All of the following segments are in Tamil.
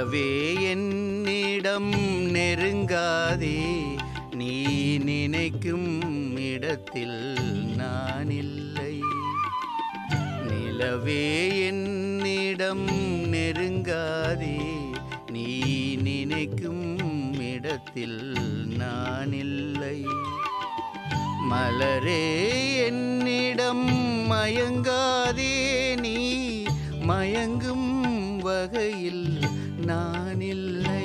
நிலவே என்னிடம் நெருங்காதே நீ நினைக்கும் இடத்தில் நான் இல்லை நிலவே என்னிடம் நெருங்காதே நீ நினைக்கும் இடத்தில் நான் இல்லை மலரே என்னிடம் மயங்காதே நீ மயங்கும் வகையில் நான் இல்லை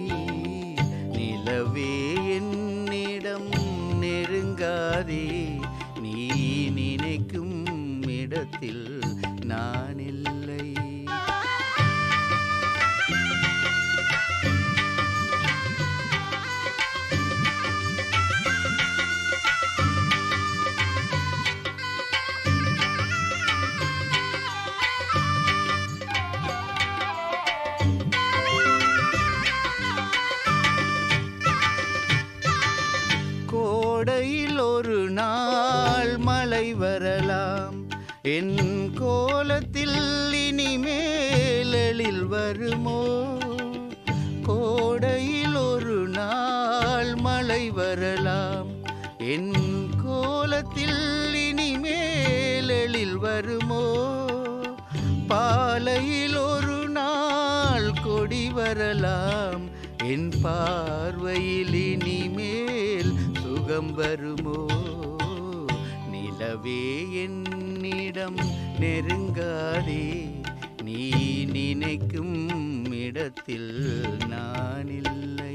நிலவே என்னிடம் நெருங்காதே நீ நினைக்கும் இடத்தில் நான் இல்லை கோடையில் ஒரு நாள் மழை வரலாம் என் கோலத்தில் இனிமேல் எழில் வருமோ கோடையில் ஒரு நாள் மழை வரலாம் என் கோலத்தில் இனிமேல் எழில் வருமோ பாலையில் ஒரு நாள் கொடி வரலாம் என் பார்வையில் இனிமேல் சுகம் வருமோ நிலவே என்னிடம் நெருங்காதே நீ நினைக்கும் இடத்தில் நான் இல்லை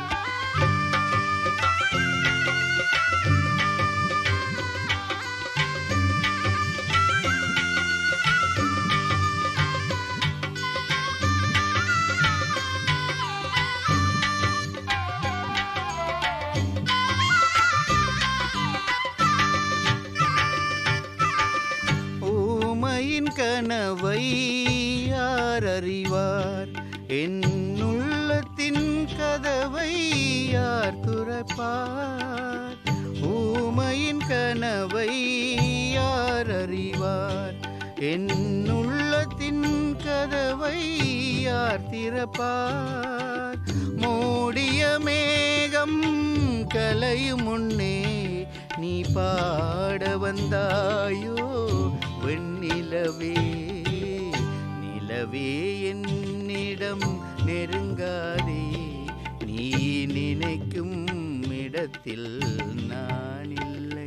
ஊமையின் கனவை யார் அறிவார் என் உள்ளத்தின் கதவை யார் துறப்பார் ஊமையின் கனவை யார் அறிவார் என் உள்ளத்தின் கதவை யார் திறப்பார் மூடிய மேகம் கலையும் முன்னே நீ பாட வந்தாயோ வெண்ணிலவே நிலவே என்னிடம் நெருங்காதே நீ நினைக்கும் இடத்தில் நான் இல்லை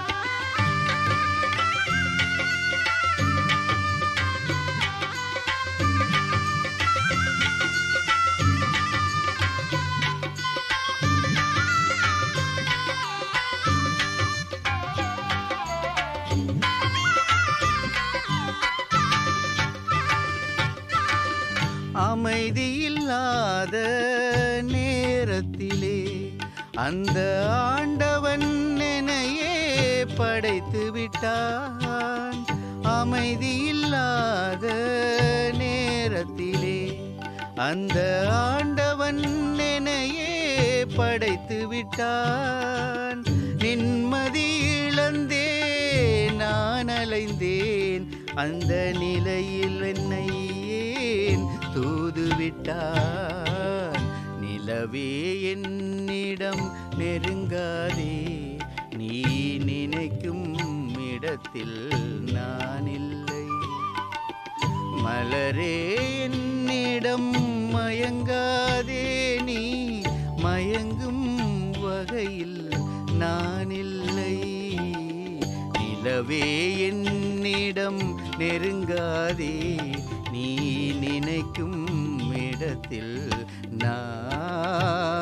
அமைதியில்லாத நேரத்திலே அந்த ஆண்டவன் என்னையே படைத்து விட்டான் அமைதியில்லாத நேரத்திலே அந்த ஆண்டவன் என்னையே படைத்து விட்டான் நிம்மதி இழந்தே நான் அலைந்தேன் அந்த நிலையில் என்னை ஏன் தூது விட்டான் நிலவே என்னிடம் நெருங்காதே நீ நினைக்கும் இடத்தில் நான் இல்லை மலரே என்னிடம் மயங்காதே நீ மயங்கும் வகையில் நான் இல்லை நிலவே என்னிடம் நெருங்காதே நீ நினைக்கும் இடத்தில் நான்